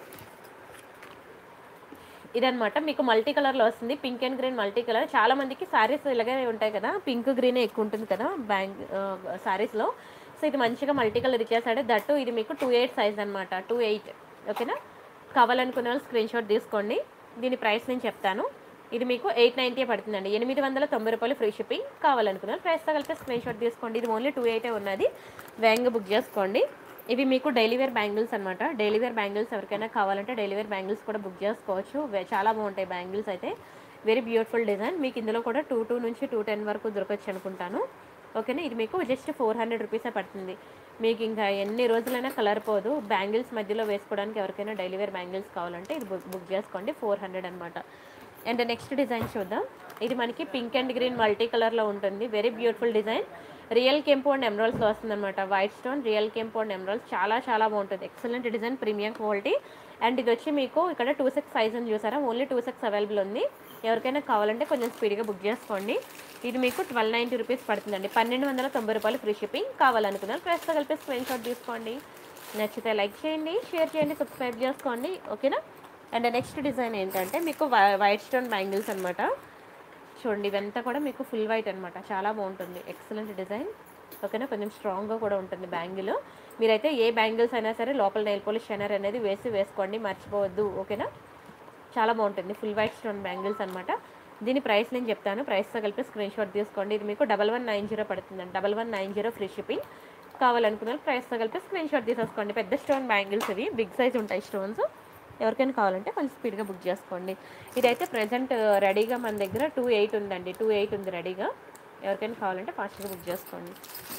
ఇదనమాట మీకు మల్టీ కలర్లో వస్తుంది pink and green multi colour చాలా మందికి శారీస్ ఇలాగే ఉంటాయి కదా పింక్ గ్రీన్ ఎక్కువ ఉంటుంది కదా బ్యాంగ్ శారీస్లో సో ఇది మంచిగా మల్టీ కలర్ ఇచ్చేసాడు దట్టు ఇది మీకు టూ ఎయిట్ సైజ్ అనమాట టూ ఎయిట్ ఓకేనా కావాలనుకునే వాళ్ళు స్క్రీన్ షాట్ తీసుకోండి దీని ప్రైస్ నేను చెప్తాను ఇది మీకు ఎయిట్ నైంటీ పడుతుందండి ఎనిమిది వందల తొంభై రూపాయలు ఫ్రీ షిప్పింగ్ కావాలనుకున్నారు ప్రైస్తో కలిపి స్క్రీన్ షాట్ తీసుకోండి ఇది ఓన్లీ టూ ఎయిటే ఉన్నది వేగంగా బుక్ చేసుకోండి ఇవి మీకు డైలీ వేర్ బ్యాంగిల్స్ అనమాట డైలీ వేర్ బ్యాంగిల్స్ ఎవరికైనా కావాలంటే డైలీ వేర్ బ్యాంగిల్స్ కూడా బుక్ చేసుకోవచ్చు వే- చాలా బాగుంటాయి బ్యాంగిల్స్ అయితే వెరీ బ్యూటిఫుల్ డిజైన్ మీకు ఇందులో కూడా టూ టూ నుంచి టూ టెన్ వరకు దొరకచ్చు అనుకుంటాను ఓకేనా ఇది మీకు జస్ట్ ఫోర్ హండ్రెడ్ రూపీసే పడుతుంది మీకు ఇంకా ఎన్ని రోజులైనా కలర్ పోదు బ్యాంగిల్స్ మధ్యలో వేసుకోవడానికి ఎవరికైనా డైలీ వేర్ బ్యాంగిల్స్ కావాలంటే ఇది బుక్ బుక్ చేసుకోండి ఫోర్ హండ్రెడ్ అనమాట అండ్ నెక్స్ట్ డిజైన్ చూద్దాం ఇది మనకి పింక్ అండ్ గ్రీన్ మల్టీ కలర్లో ఉంటుంది వెరీ బ్యూటిఫుల్ డిజైన్ రియల్ కెంపు అండ్ ఎమరాల్స్లో వస్తుంది అనమాట వైట్ స్టోన్ రియల్ కెంపు అండ్ ఎమరాల్స్ చాలా చాలా బాగుంటుంది excellent design premium quality and ఇది వచ్చి మీకు ఇక్కడ టూ సిక్స్ సైజ్ అని చూసారా ఓన్లీ టూ సిక్స్ అవైలబుల్ ఉంది ఎవరికైనా కావాలంటే కొంచెం స్పీడ్గా బుక్ చేసుకోండి ఇది మీకు ట్వెల్వ్ నైంటీ రూపీస్ పడుతుందండి పన్నెండు వందల తొంభై రూపాయలు ఫ్రీ షిప్పింగ్ కావాలనుకున్నాను ప్రైస్తో కలిపి స్క్రీన్ షాట్ తీసుకోండి నచ్చితే లైక్ చేయండి షేర్ చేయండి సబ్స్క్రైబ్ చేసుకోండి ఓకేనా అండ్ నెక్స్ట్ డిజైన్ ఏంటంటే మీకు వై- వైట్ స్టోన్ బ్యాంగిల్స్ అనమాట చూడండి ఇవంతా కూడా మీకు ఫుల్ వైట్ అనమాట చాలా బాగుంటుంది ఎక్సలెంట్ డిజైన్ ఓకేనా కొంచెం స్ట్రాంగ్గా కూడా ఉంటుంది బ్యాంగిల్ మీరైతే ఏ బ్యాంగిల్స్ అయినా సరే లోపల నెయిల్ పాలిష్ షైనర్ అనేది వేసి వేసుకోండి మర్చిపోవద్దు ఓకేనా చాలా బాగుంటుంది ఫుల్ వైట్ స్టోన్ బ్యాంగిల్స్ అనమాట దీని ప్రైస్ నేను చెప్తాను ప్రైస్తో కలిపి స్క్రీన్ షాట్ తీసుకోండి ఇది మీకు డబల్ వన్ నైన్ జీరో పడుతుందండి double one nine zero free shipping కావాలనుకున్న వాళ్ళు ప్రైస్తో కలిపి స్క్రీన్ షాట్ తీసేసుకోండి పెద్ద స్టోన్ బ్యాంగిల్స్ ఇవి బిగ్ సైజ్ ఉంటాయి స్టోన్స్ ఎవరికైనా కావాలంటే కొంచెం స్పీడ్గా బుక్ చేసుకోండి ఇదైతే ప్రజెంట్ రెడీగా మన దగ్గర టూ ఎయిట్ ఉందండి టూ ఎయిట్ ఉంది రెడీగా ఎవరికైనా కావాలంటే ఫాస్ట్గా బుక్ చేసుకోండి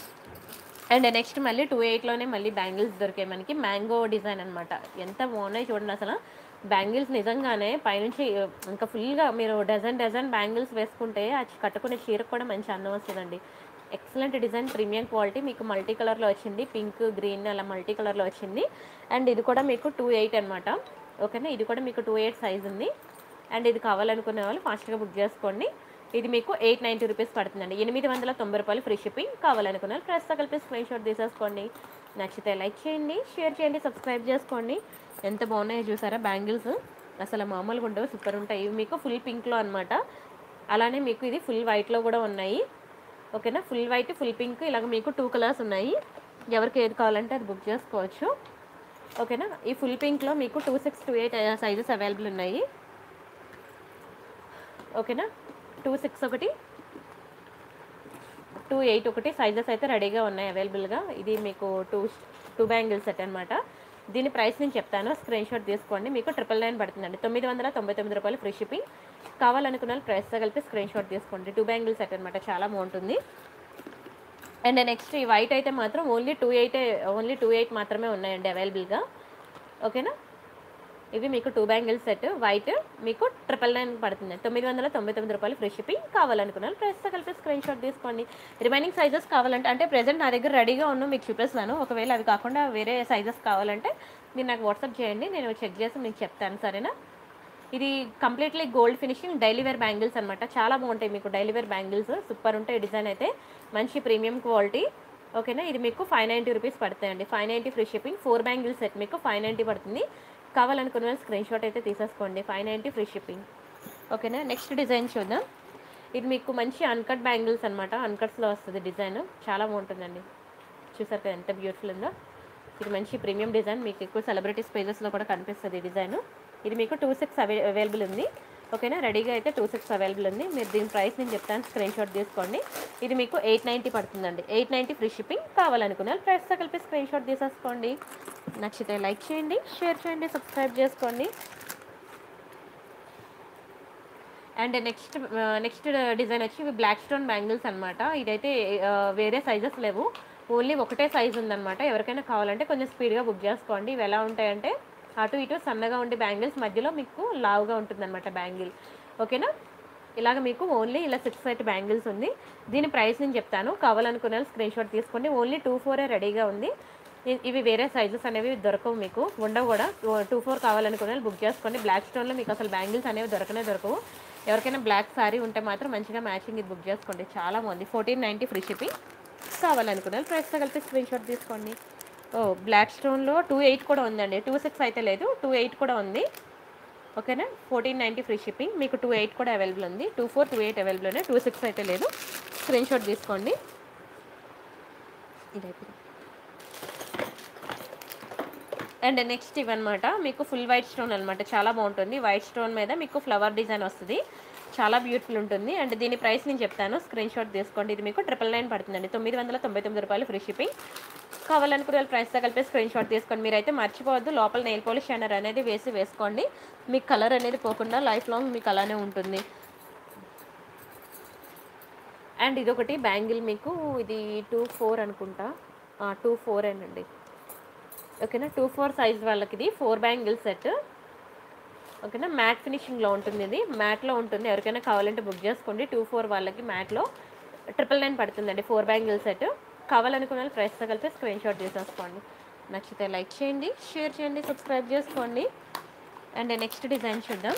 అండ్ నెక్స్ట్ మళ్ళీ టూ ఎయిట్లోనే మళ్ళీ బ్యాంగిల్స్ దొరికాయి మనకి మ్యాంగో డిజైన్ అనమాట ఎంత బాగున్నాయి చూడండి అసలు బ్యాంగిల్స్ నిజంగానే పైనుంచి ఆ, ఇంకా ఫుల్గా మీరు డజన్ డజన్ బ్యాంగిల్స్ వేసుకుంటే అది కట్టుకునే చీరకు కూడా మంచి అందం వస్తుందండి ఎక్సలెంట్ డిజైన్ ప్రీమియం క్వాలిటీ మీకు మల్టీ కలర్లో వచ్చింది పింక్ గ్రీన్ అలా మల్టీ కలర్లో వచ్చింది అండ్ ఇది కూడా మీకు టూ ఎయిట్ అనమాట ఓకేనా ఇది కూడా మీకు టూ ఎయిట్ సైజ్ ఉంది అండ్ ఇది కావాలనుకునే వాళ్ళు ఫాస్ట్గా బుక్ చేసుకోండి ఇది మీకు ఎయిట్ నైంటీ రూపీస్ పడుతుందండి ఎనిమిది వందల తొంభై రూపాయలు ఫ్రీ షిప్పింగ్ కావాలనుకున్న వాళ్ళు ప్రెస్తో కలిపి స్క్రీన్ షాట్ తీసేసుకోండి నచ్చితే లైక్ చేయండి షేర్ చేయండి సబ్స్క్రైబ్ చేసుకోండి ఎంత బాగున్నాయో చూసారా బ్యాంగిల్స్ అసలు మామూలుగా ఉండవు సూపర్ ఉంటాయి ఇవి మీకు ఫుల్ పింక్లో అనమాట అలానే మీకు ఇది ఫుల్ వైట్లో కూడా ఉన్నాయి ఓకేనా ఫుల్ వైట్ ఫుల్ పింక్ ఇలాగ మీకు టూ కలర్స్ ఉన్నాయి ఎవరికి ఏది కావాలంటే అది బుక్ చేసుకోవచ్చు ఓకేనా ఈ ఫుల్ పింక్లో మీకు two six two eight sizes available ఉన్నాయి ఓకేనా టూ సిక్స్ ఒకటి టూ ఎయిట్ ఒకటి సైజెస్ అయితే రెడీగా ఉన్నాయి అవైలబుల్గా ఇది మీకు టూ టూ బ్యాంగిల్ సెట్ అనమాట దీని ప్రైస్ నేను చెప్తాను స్క్రీన్ షాట్ తీసుకోండి మీకు ట్రిపుల్ నైన్ పడుతుందండి తొమ్మిది వందల తొంభై తొమ్మిది రూపాయలు ఫ్రీ షిప్పింగ్ కావాలనుకున్న వాళ్ళు ప్రైస్తో కలిపి స్క్రీన్ షాట్ తీసుకోండి టూ బ్యాంగిల్ సెట్ అనమాట చాలా బాగుంటుంది అండ్ నెక్స్ట్ ఈ వైట్ అయితే మాత్రం only two eight only two eight మాత్రమే ఉన్నాయండి అవైలబుల్గా ఓకేనా ఇవి మీకు టూ బ్యాంగిల్ సెట్ వైట్ మీకు ట్రిపుల్ నైన్ పడుతుంది తొమ్మిది వందల తొంభై తొమ్మిది రూపాయలు ఫ్రీ షిప్పింగ్ కావాలనుకున్నాను ప్రైస్తో కలిపి స్క్రీన్ షాట్ తీసుకోండి రిమైనింగ్ సైజెస్ కావాలంటే అంటే ప్రెజెంట్ నా దగ్గర రెడీగా ఉన్న మీకు చూపిస్తాను ఒకవేళ అవి కాకుండా వేరే సైజెస్ కావాలంటే మీరు నాకు వాట్సాప్ చేయండి నేను చెక్ చేసి మీకు చెప్తాను సరేనా ఇది completely gold finishing daily wear bangles అనమాట చాలా బాగుంటాయి మీకు డైలీ వేర్ బ్యాంగిల్స్ సూపర్ ఉంటాయి డిజైన్ అయితే మంచి ప్రీమియం క్వాలిటీ ఓకేనా ఇది మీకు ఫైవ్ నైంటీ రూపీస్ పడతాయండి five ninety free shipping four bangle set మీకు ఫైవ్ నైంటీ పడుతుంది కావాలనుకున్న వాళ్ళు స్క్రీన్ షాట్ అయితే తీసేసుకోండి ఫైవ్ నైంటీ ఫ్రీ షిప్పింగ్ ఓకేనా నెక్స్ట్ డిజైన్ చూద్దాం ఇది మీకు మంచి అన్కట్ బ్యాంగిల్స్ అనమాట అన్కట్స్లో వస్తుంది డిజైన్ చాలా బాగుంటుందండి చూసారు కదా ఎంత బ్యూటిఫుల్ ఉందో ఇది మంచి ప్రీమియం డిజైన్ మీకు ఎక్కువ సెలబ్రిటీస్ పేజెస్లో కూడా కనిపిస్తుంది ఈ డిజైన్ ఇది మీకు టూ సిక్స్ అవై అవైలబుల్ ఉంది ఓకేనా రెడీగా అయితే టూ సిక్స్ అవైలబుల్ ఉంది మీరు దీని ప్రైస్ నేను చెప్తాను స్క్రీన్ షాట్ తీసుకోండి ఇది మీకు ఎయిట్ నైంటీ పడుతుందండి ఎయిట్ నైంటీ ఫ్రీ షిప్పింగ్ కావాలనుకున్న ప్రైస్తో కలిపి స్క్రీన్ షాట్ తీసేసుకోండి నచ్చితే లైక్ చేయండి షేర్ చేయండి సబ్స్క్రైబ్ చేసుకోండి అండ్ నెక్స్ట్ నెక్స్ట్ డిజైన్ వచ్చి ఇవి బ్లాక్ స్టోన్ బ్యాంగిల్స్ అనమాట ఇదైతే ఆ, వేరే సైజెస్ లేవు ఓన్లీ ఒకటే సైజ్ ఉందన్నమాట ఎవరికైనా కావాలంటే కొంచెం స్పీడ్గా బుక్ చేసుకోండి ఇవి ఎలా ఉంటాయంటే అటు ఇటు సన్నగా ఉండే బ్యాంగిల్స్ మధ్యలో మీకు లావుగా ఉంటుందన్నమాట బ్యాంగిల్ ఓకేనా ఇలాగ మీకు ఓన్లీ ఇలా సిక్స్ ఎయిట్ బ్యాంగిల్స్ ఉంది దీని ప్రైస్ నేను చెప్తాను కావాలనుకున్న వాళ్ళు స్క్రీన్ షాట్ తీసుకోండి ఓన్లీ టూ ఫోరే రెడీగా ఉంది ఇ- ఇవి వేరే సైజెస్ అనేవి దొరకవు మీకు ఉండవు కూడా టూ ఫోర్ కావాలనుకున్న వాళ్ళు బుక్ చేసుకోండి బ్లాక్ స్టోన్లో మీకు అసలు బ్యాంగిల్స్ అనేవి దొరకనే దొరకవు ఎవరికైనా బ్లాక్ సారీ ఉంటే మాత్రం మంచిగా మ్యాచింగ్ ఇది బుక్ చేసుకోండి చాలా బాగుంది ఫోర్టీన్ నైంటీ ఫ్రీ షిప్పింగ్ కావాలనుకున్న వాళ్ళు ప్రైస్తో కలిపి స్క్రీన్ షాట్ తీసుకోండి ఓ బ్లాక్ స్టోన్లో టూ ఎయిట్ కూడా ఉందండి టూ సిక్స్ అయితే లేదు టూ ఎయిట్ కూడా ఉంది ఓకేనా ఫోర్టీన్ నైంటీ ఫ్రీ షిప్పింగ్ మీకు టూ ఎయిట్ కూడా అవైలబుల్ ఉంది two four two eight available ఉన్నాయి టూ సిక్స్ అయితే లేదు స్క్రీన్ షాట్ తీసుకోండి ఇదైపోయింది అండ్ నెక్స్ట్ ఇవన్నమాట మీకు ఫుల్ వైట్ స్టోన్ అనమాట చాలా బాగుంటుంది వైట్ స్టోన్ మీద మీకు ఫ్లవర్ డిజైన్ వస్తుంది చాలా బ్యూటిఫుల్ ఉంటుంది అండ్ దీని ప్రైస్ నేను చెప్తాను స్క్రీన్ షాట్ తీసుకోండి ఇది మీకు ట్రిపుల్ నైన్ పడుతుందండి తొమ్మిది వందల తొంభై తొమ్మిది రూపాయలు ఫ్రీ షిప్పింగ్ కావాలనుకునే వాళ్ళు ప్రైస్తో కలిపి స్క్రీన్ షాట్ తీసుకోండి మీరైతే మర్చిపోవద్దు లోపల నెయిల్ పాలిష్ షైనర్ అనేది వేసి వేసుకోండి మీకు కలర్ అనేది పోకుండా లైఫ్ లాంగ్ మీకు అలానే ఉంటుంది అండ్ ఇదొకటి బ్యాంగిల్ మీకు ఇది టూ ఫోర్ అనుకుంటా టూ ఫోర్ అండి ఓకేనా టూ ఫోర్ సైజ్ వాళ్ళకి ఇది ఫోర్ బ్యాంగిల్ సెట్ ఓకేనా మ్యాట్ ఫినిషింగ్లో ఉంటుంది ఇది మ్యాట్లో ఉంటుంది ఎవరికైనా కావాలంటే బుక్ చేసుకోండి టూ ఫోర్ వాళ్ళకి మ్యాట్లో ట్రిపుల్ నైన్ పడుతుందండి ఫోర్ బ్యాంగిల్ సెట్ కావాలనుకున్న వాళ్ళు ప్రైస్తో కలిపి స్క్రీన్ షాట్ చేసేసుకోండి నచ్చితే లైక్ చేయండి షేర్ చేయండి సబ్స్క్రైబ్ చేసుకోండి అండ్ నెక్స్ట్ డిజైన్ చూద్దాం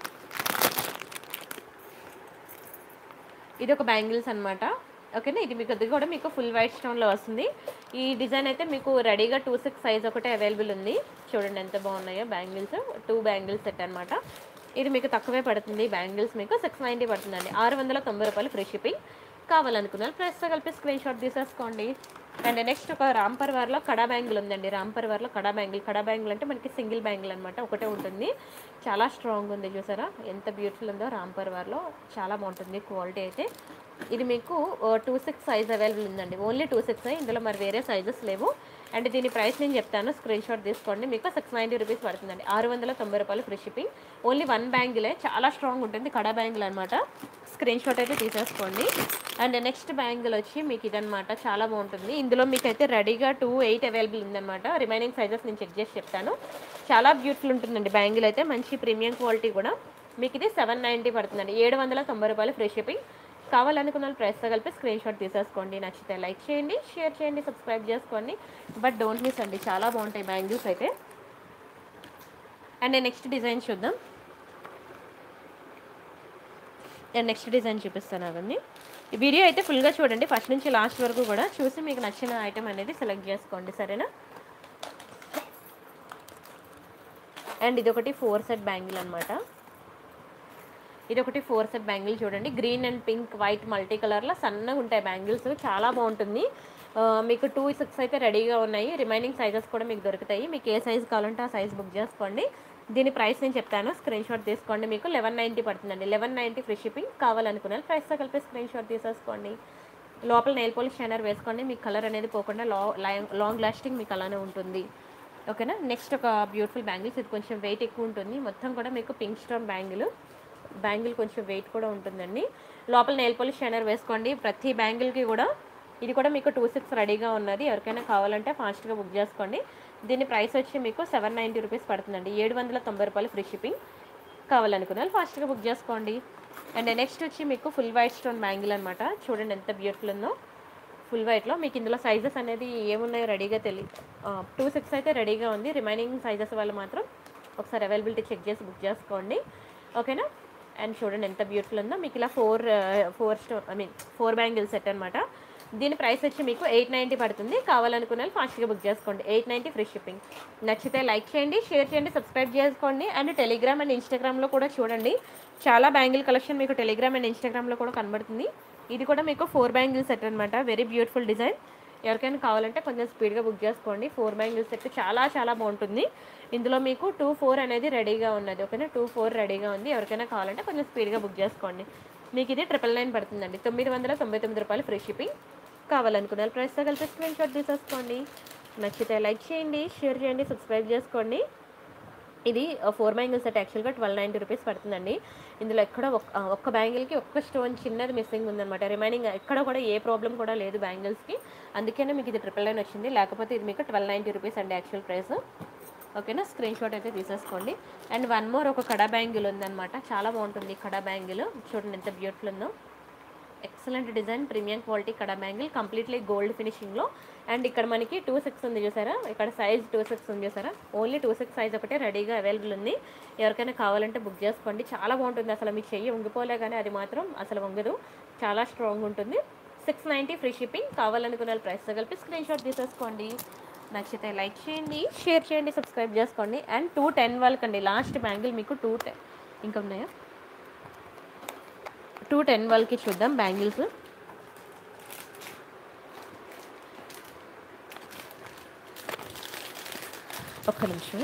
ఇది ఒక బ్యాంగిల్స్ అనమాట ఓకేనా ఇది మీకు అది కూడా మీకు ఫుల్ వైట్ స్టోన్లో వస్తుంది ఈ డిజైన్ అయితే మీకు రెడీగా టూ సిక్స్ సైజ్ ఒకటే అవైలబుల్ ఉంది చూడండి ఎంత బాగున్నాయో బ్యాంగిల్స్ టూ బ్యాంగిల్స్ సెట్ అనమాట ఇది మీకు తక్కువే పడుతుంది బ్యాంగిల్స్ మీకు సిక్స్ నైంటీ పడుతుందండి ఆరు వందల తొంభై రూపాయలు ఫ్రీ షిప్పింగ్ కావాలనుకున్నారు ప్రైస్తో కలిపి స్క్రీన్ షాట్ తీసేసుకోండి అండ్ నెక్స్ట్ ఒక రాంపర్ వార్లో కడా బ్యాంగిల్ ఉందండి రాంపర్ వార్లో కడా బ్యాంగిల్ కడా బ్యాంగిల్ అంటే మనకి సింగిల్ బ్యాంగిల్ అనమాట ఒకటే ఉంటుంది చాలా స్ట్రాంగ్ ఉంది చూసారా ఎంత బ్యూటిఫుల్ ఉందో రాంపర్ వార్లో చాలా బాగుంటుంది క్వాలిటీ అయితే ఇది మీకు టూ సిక్స్ సైజ్ అవైలబుల్ ఉందండి ఓన్లీ టూ సిక్స్ ఇందులో మరి వేరే సైజెస్ లేవు అండ్ దీని ప్రైస్ నేను చెప్తాను స్క్రీన్ షాట్ తీసుకోండి మీకు సిక్స్ నైంటీ రూపీస్ పడుతుందండి ఆరు వందల తొంభై రూపాయలు ఫ్రీ షిప్పింగ్ ఓన్లీ వన్ బ్యాంగిలే చాలా స్ట్రాంగ్ ఉంటుంది కడా బ్యాంగిల్ అనమాట స్క్రీన్ షాట్ అయితే తీసేసుకోండి అండ్ నెక్స్ట్ బ్యాంగిల్ వచ్చి మీకు ఇదనమాట చాలా బాగుంటుంది ఇందులో మీకు అయితే రెడీగా టూ ఎయిట్ అవైలబుల్ ఉందన్నమాట రిమైనింగ్ సైజెస్ నేను చెక్ చేసి చెప్తాను చాలా బ్యూటిఫుల్ ఉంటుందండి బ్యాంగిల్ అయితే మంచి ప్రీమియం క్వాలిటీ కూడా మీకు ఇది సెవెన్ నైంటీ పడుతుందండి ఏడు వందల తొంభై రూపాయలు ఫ్రీ షిప్పింగ్ కావాలనుకున్న వాళ్ళు ప్రైస్తో కలిపి స్క్రీన్ షాట్ తీసేసుకోండి నచ్చితే లైక్ చేయండి షేర్ చేయండి సబ్స్క్రైబ్ చేసుకోండి బట్ డోంట్ మిస్ అండి చాలా బాగుంటాయి బ్యాంగిల్స్ అయితే అండ్ నెక్స్ట్ డిజైన్ చూద్దాం నేను నెక్స్ట్ డిజైన్ చూపిస్తాను అవన్నీ ఈ వీడియో అయితే ఫుల్గా చూడండి ఫస్ట్ నుంచి లాస్ట్ వరకు కూడా చూసి మీకు నచ్చిన ఐటెం అనేది సెలెక్ట్ చేసుకోండి సరేనా అండ్ ఇది ఒకటి ఫోర్ సెట్ బ్యాంగిల్ అనమాట ఇది ఒకటి ఫోర్ సెట్ బ్యాంగిల్ చూడండి green and pink white multi కలర్లో సన్నగా ఉంటాయి బ్యాంగిల్స్ చాలా బాగుంటుంది ఆ, మీకు టూ సిక్స్ అయితే రెడీగా ఉన్నాయి రిమైనింగ్ సైజెస్ కూడా మీకు దొరుకుతాయి మీకు ఏ సైజ్ కావాలంటే ఆ సైజ్ బుక్ చేసుకోండి దీని ప్రైస్ నేను చెప్తాను స్క్రీన్ షాట్ తీసుకోండి మీకు లెవెన్ నైంటీ పడుతుందండి లెవెన్ నైంటీ ఫ్రీ షిప్పింగ్ కావాలనుకున్నారు ప్రైస్తో కలిపి స్క్రీన్ షాట్ తీసేసుకోండి లోపల నెయిల్ పాలిష్ షైనర్ వేసుకోండి మీకు కలర్ అనేది పోకుండా లా లాంగ్ లాస్టింగ్ మీకు అలానే ఉంటుంది ఓకేనా నెక్స్ట్ ఒక బ్యూటిఫుల్ బ్యాంగిల్స్ ఇది కొంచెం వెయిట్ ఎక్కువ ఉంటుంది మొత్తం కూడా మీకు పింక్ స్టోన్ బ్యాంగిల్ బ్యాంగిల్ కొంచెం వెయిట్ కూడా ఉంటుందండి లోపల నెయిల్ పాలిష్ షైనర్ వేసుకోండి ప్రతి బ్యాంగిల్కి కూడా ఇది కూడా మీకు టూ సిక్స్ రెడీగా ఉన్నది ఎవరికైనా కావాలంటే ఫాస్ట్గా బుక్ చేసుకోండి దీని ప్రైస్ వచ్చి మీకు సెవెన్ నైంటీ రూపీస్ పడుతుందండి ఏడు వందల తొంభై రూపాయలు ఫ్రీ షిప్పింగ్ కావాలనుకున్న వాళ్ళు ఫాస్ట్గా బుక్ చేసుకోండి అండ్ నెక్స్ట్ వచ్చి మీకు ఫుల్ వైట్ స్టోన్ బ్యాంగిల్ అనమాట చూడండి ఎంత బ్యూటిఫుల్ ఉందో ఫుల్ వైట్లో మీకు ఇందులో సైజెస్ అనేది ఏమున్నాయో రెడీగా తెలియదు టూ సిక్స్ అయితే రెడీగా ఉంది రిమైనింగ్ సైజెస్ వాళ్ళు మాత్రం ఒకసారి అవైలబిలిటీ చెక్ చేసి బుక్ చేసుకోండి ఓకేనా అండ్ చూడండి ఎంత బ్యూటిఫుల్ ఉందో మీకు ఇలా ఫోర్ ఫోర్ స్టో I mean four bangle set అనమాట దీని ప్రైస్ వచ్చి మీకు ఎయిట్ నైంటీ పడుతుంది కావాలనుకున్న వాళ్ళు ఫాస్ట్గా బుక్ చేసుకోండి ఎయిట్ నైంటీ ఫ్రీ షిప్పింగ్ నచ్చితే లైక్ చేయండి షేర్ చేయండి సబ్స్క్రైబ్ చేసుకోండి అండ్ టెలిగ్రామ్ అండ్ ఇన్స్టాగ్రామ్లో కూడా చూడండి చాలా బ్యాంగిల్ కలెక్షన్ మీకు టెలిగ్రామ్ అండ్ ఇన్స్టాగ్రామ్లో కూడా కనబడుతుంది ఇది కూడా మీకు ఫోర్ బ్యాంగిల్ సెట్ అనమాట వెరీ బ్యూటిఫుల్ డిజైన్ ఎవరికైనా కావాలంటే కొంచెం స్పీడ్గా బుక్ చేసుకోండి ఫోర్ బ్యాంగిల్ సెట్ చాలా చాలా బాగుంటుంది ఇందులో మీకు టూ ఫోర్ అనేది రెడీగా ఉన్నది ఓకేనా టూ ఫోర్ రెడీగా ఉంది ఎవరికైనా కావాలంటే కొంచెం స్పీడ్గా బుక్ చేసుకోండి మీకు ఇది ట్రిపుల్ నైన్ పడుతుందండి తొమ్మిది వందల తొంభై తొమ్మిది రూపాయలు ఫ్రీ షిప్పింగ్ కావాలనుకున్న ప్రైస్తో కలిపి స్క్రీన్ షాట్ తీసేసుకోండి నచ్చితే లైక్ చేయండి షేర్ చేయండి సబ్స్క్రైబ్ చేసుకోండి ఇది ఫోర్ బ్యాంగిల్ సెట్ యాక్చువల్గా ట్వెల్వ్ నైంటీ రూపీస్ పడుతుందండి ఇందులో ఎక్కడ ఒక్క ఆ, ఒక్క బ్యాంగిల్కి ఒక్క స్టోన్ చిన్నది మిస్సింగ్ ఉందన్నమాట రిమైనింగ్ ఎక్కడ కూడా ఏ ప్రాబ్లం కూడా లేదు బ్యాంగిల్స్కి అందుకనే మీకు ఇది ట్రిపుల్ నైన్ వచ్చింది లేకపోతే ఇది మీకు ట్వెల్వ్ నైంటీ రూపీస్ అండి యాక్చువల్ ప్రైస్ ఓకేనా స్క్రీన్ షాట్ అయితే తీసేసుకోండి అండ్ వన్ మోర్ ఒక కడా బ్యాంగిల్ ఉందన్నమాట చాలా బాగుంటుంది ఈ కడా బ్యాంగిల్ చూడండి ఎంత బ్యూటిఫుల్ ఉందో excellent design premium quality kada bangle completely gold ఫినిషింగ్లో అండ్ ఇక్కడ మనకి టూ సిక్స్ ఉంది చూసారా ఇక్కడ సైజ్ టూ సిక్స్ ఉంది చూసారా ఓన్లీ టూ సిక్స్ సైజ్ ఒకటే రెడీగా అవైలబుల్ ఉంది ఎవరికైనా కావాలంటే బుక్ చేసుకోండి చాలా బాగుంటుంది అసలు మీ చెయ్యి వంగిపోలే కానీ అది మాత్రం అసలు వంగదు చాలా స్ట్రాంగ్ ఉంటుంది సిక్స్ నైంటీ ఫ్రీ షిప్పింగ్ కావాలనుకున్న ప్రైస్తో కలిపి స్క్రీన్ షాట్ తీసేసుకోండి నచ్చితే లైక్ చేయండి షేర్ చేయండి సబ్స్క్రైబ్ చేసుకోండి అండ్ టూ టెన్ వాళ్ళకండి లాస్ట్ బ్యాంగిల్ మీకు టూ టెన్ ఇంకా ఉన్నాయా టూ టెన్ వాళ్ళకి చూద్దాం బ్యాంగిల్స్ ఒక్క నిమిషం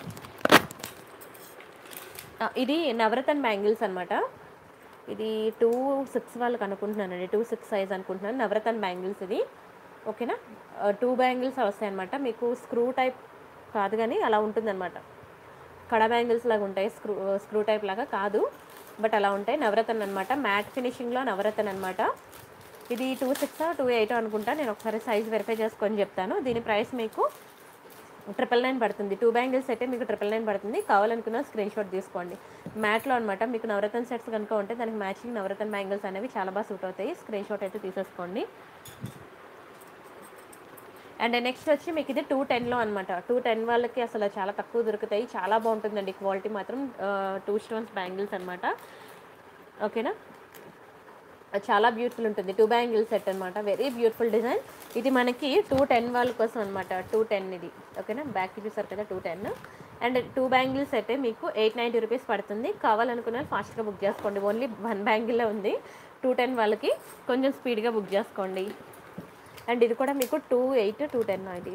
ఆ, ఇది నవరతన్ బ్యాంగిల్స్ అనమాట ఇది టూ సిక్స్ వాళ్ళకి అనుకుంటున్నానండి టూ సిక్స్ సైజ్ అనుకుంటున్నాను నవరతన్ బ్యాంగిల్స్ ఇది ఓకేనా టూ బ్యాంగిల్స్ వస్తాయి అనమాట మీకు స్క్రూ టైప్ కాదు కానీ అలా ఉంటుందన్నమాట కడా బ్యాంగిల్స్ లాగా ఉంటాయి స్క్రూ స్క్రూ టైప్ లాగా కాదు బట్ అలా ఉంటాయి నవరతన్ అనమాట మ్యాట్ ఫినిషింగ్లో నవరతన్ అనమాట ఇది టూ సిక్స్ టూ ఎయిట్ అనుకుంటా నేను ఒకసారి సైజ్ వెరిఫై చేసుకొని చెప్తాను దీని ప్రైస్ మీకు ట్రిపుల్ నైన్ పడుతుంది టూ బ్యాంగిల్స్ అయితే మీకు ట్రిపుల్ నైన్ పడుతుంది కావాలనుకున్న స్క్రీన్ షాట్ తీసుకోండి మ్యాట్లో అనమాట మీకు నవరత్న సెట్స్ కనుక ఉంటే దానికి మ్యాచింగ్ నవరత్న బ్యాంగిల్స్ అనేవి చాలా బాగా సూట్ అవుతాయి స్క్రీన్ షాట్ అయితే తీసేసుకోండి అండ్ నెక్స్ట్ వచ్చి మీకు ఇది టూ టెన్లో అనమాట టూ టెన్ వాళ్ళకి అసలు చాలా తక్కువ దొరుకుతాయి చాలా బాగుంటుందండి క్వాలిటీ మాత్రం టూ స్టోన్స్ బ్యాంగిల్స్ అనమాట ఓకేనా చాలా బ్యూటిఫుల్ ఉంటుంది టూ బ్యాంగిల్ సెట్ అనమాట వెరీ బ్యూటిఫుల్ డిజైన్ ఇది మనకి టూ టెన్ వాళ్ళ కోసం అనమాట టూ టెన్ ఇది ఓకేనా బ్యాక్ చూసారు కదా two ten and two bangle set మీకు ఎయిట్ నైంటీ రూపీస్ పడుతుంది కావాలనుకున్న వాళ్ళు ఫాస్ట్గా బుక్ చేసుకోండి ఓన్లీ వన్ బ్యాంగిల్లో ఉంది టూ టెన్ వాళ్ళకి కొంచెం స్పీడ్గా బుక్ చేసుకోండి అండ్ ఇది కూడా మీకు టూ ఎయిట్ టూ టెన్ ఇది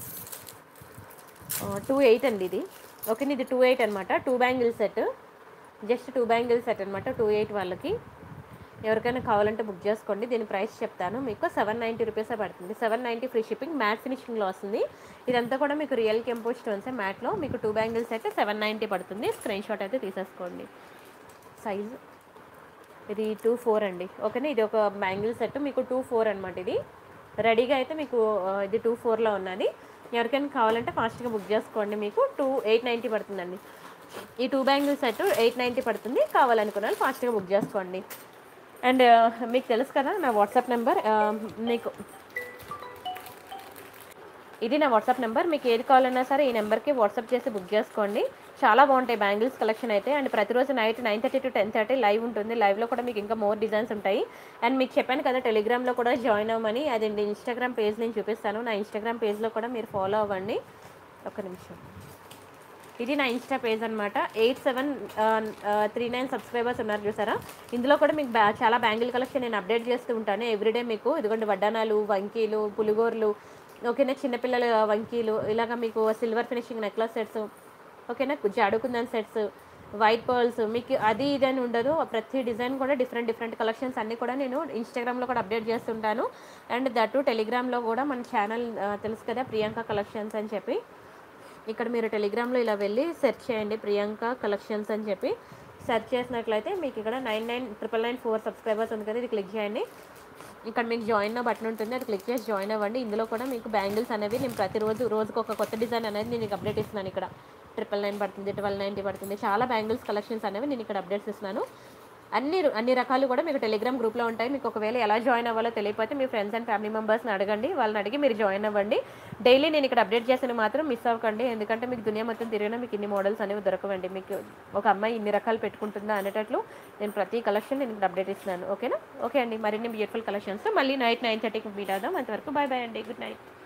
టూ ఎయిట్ అండి ఇది ఓకే ఇది టూ ఎయిట్ అనమాట two bangle set just two bangles set అనమాట టూ ఎయిట్ వాళ్ళకి ఎవరికైనా కావాలంటే బుక్ చేసుకోండి దీని ప్రైస్ చెప్తాను మీకు సెవెన్ నైంటీ రూపీసే పడుతుంది seven ninety free shipping matte ఫినిషింగ్లో వస్తుంది ఇదంతా కూడా మీకు రియల్ కెంపో స్టోన్సే మ్యాట్లో మీకు టూ బ్యాంగిల్స్ అయితే సెవెన్ నైంటీ పడుతుంది స్క్రీన్ షాట్ అయితే తీసేసుకోండి సైజు ఇది టూ ఫోర్ అండి ఓకేనా ఇది ఒక బ్యాంగిల్ సెట్ మీకు టూ ఫోర్ అనమాట ఇది రెడీగా అయితే మీకు ఆ, ఇది టూ ఫోర్లో ఉన్నది ఎవరికైనా కావాలంటే ఫాస్ట్గా బుక్ చేసుకోండి మీకు టూ ఎయిట్ నైంటీ పడుతుందండి ఈ two bangle set eight ninety పడుతుంది కావాలనుకున్న వాళ్ళు ఫాస్ట్గా బుక్ చేసుకోండి అండ్ మీకు తెలుసు కదా నా వాట్సాప్ నెంబర్ మీకు ఇది నా వాట్సాప్ నెంబర్ మీకు ఏది కావాలన్నా సరే ఈ నెంబర్కి వాట్సాప్ చేసి బుక్ చేసుకోండి చాలా బాగుంటాయి బ్యాంగిల్స్ కలెక్షన్ అయితే అండ్ ప్రతిరోజు night nine thirty to ten thirty live ఉంటుంది లైవ్లో కూడా మీకు ఇంకా మోర్ డిజైన్స్ ఉంటాయి అండ్ మీకు చెప్పాను కదా టెలిగ్రామ్లో కూడా జాయిన్ అవ్వమని అది ఇన్స్టాగ్రామ్ పేజ్ నేను చూపిస్తాను నా ఇన్స్టాగ్రామ్ పేజ్లో కూడా మీరు ఫాలో అవ్వండి ఒక నిమిషం ఇది నా ఇన్స్టా పేజ్ అనమాట eight seven three nine subscribers ఉన్నారు చూసారా ఇందులో కూడా మీకు బ్యా చాలా బ్యాంగిల్ కలెక్షన్ నేను అప్డేట్ చేస్తూ ఉంటాను ఎవ్రీడే మీకు ఇదిగోండి వడ్డానాలు వంకీలు పులిగోర్లు ఓకేనా చిన్నపిల్లల వంకీలు ఇలాగ మీకు సిల్వర్ ఫినిషింగ్ నెక్లెస్ సెట్స్ ఓకేనా జాడుకుందన్ సెట్స్ వైట్ పర్ల్స్ మీకు అది ఇది అని ఉండదు ప్రతి డిజైన్ కూడా డిఫరెంట్ డిఫరెంట్ కలెక్షన్స్ అన్నీ కూడా నేను ఇన్స్టాగ్రామ్లో కూడా అప్డేట్ చేస్తుంటాను అండ్ దట్టు టెలిగ్రామ్లో కూడా మన ఛానల్ తెలుసు కదా ప్రియాంక కలెక్షన్స్ అని చెప్పి ఇక్కడ మీరు టెలిగ్రామ్లో ఇలా వెళ్ళి సెర్చ్ చేయండి ప్రియాంక కలెక్షన్స్ అని చెప్పి సెర్చ్ చేసినట్లయితే మీకు ఇక్కడ nine nine triple nine four subscribers ఉంది కదా ఇది క్లిక్ చేయండి ఇక్కడ మీకు జాయిన్ బటన్ ఉంటుంది అది క్లిక్ చేసి జాయిన్ అవ్వండి ఇందులో కూడా మీకు బ్యాంగిల్స్ అనేవి నేను ప్రతిరోజు రోజుకు ఒక కొత్త డిజైన్ అనేది నేను అప్డేట్ ఇస్తున్నాను ఇక్కడ ట్రిపుల్ నైన్ పడుతుంది ట్వెల్వ్ నైంటీ పడుతుంది చాలా బ్యాంగిల్స్ కలెక్షన్స్ అనేవి నేను ఇక్కడ అప్డేట్స్ ఇస్తున్నాను అన్ని అన్ని రకాలు కూడా మీకు టెలిగ్రామ్ గ్రూప్లో ఉంటాయి మీకు ఒకవేళ ఎలా జాయిన్ అవ్వాలో తెలియకపోతే మీ ఫ్రెండ్స్ అండ్ ఫ్యామిలీ మెంబర్స్ని అడగండి వాళ్ళని అడిగి మీరు జాయిన్ అవ్వండి డైలీ నేను ఇక్కడ అప్డేట్ చేసిన మాత్రం మిస్ అవ్వకండి ఎందుకంటే మీకు దునియా మొత్తం తిరిగినా మీకు ఇన్ని మోడల్స్ అనేవి దొరకవండి మీకు ఒక అమ్మాయి ఇన్ని రకాలు పెట్టుకుంటుందా అనేటట్లు నేను ప్రతి కలెక్షన్ నేను ఇక్కడ అప్డేట్ ఇస్తున్నాను ఓకేనా ఓకే అండి మరిన్ని బ్యూటిఫుల్ కలెక్షన్స్ మళ్ళీ నైట్ నైన్ థర్టీకి మీట్ అవుదాం అంతవరకు బాయ్ బాయ్ అండి గుడ్ నైట్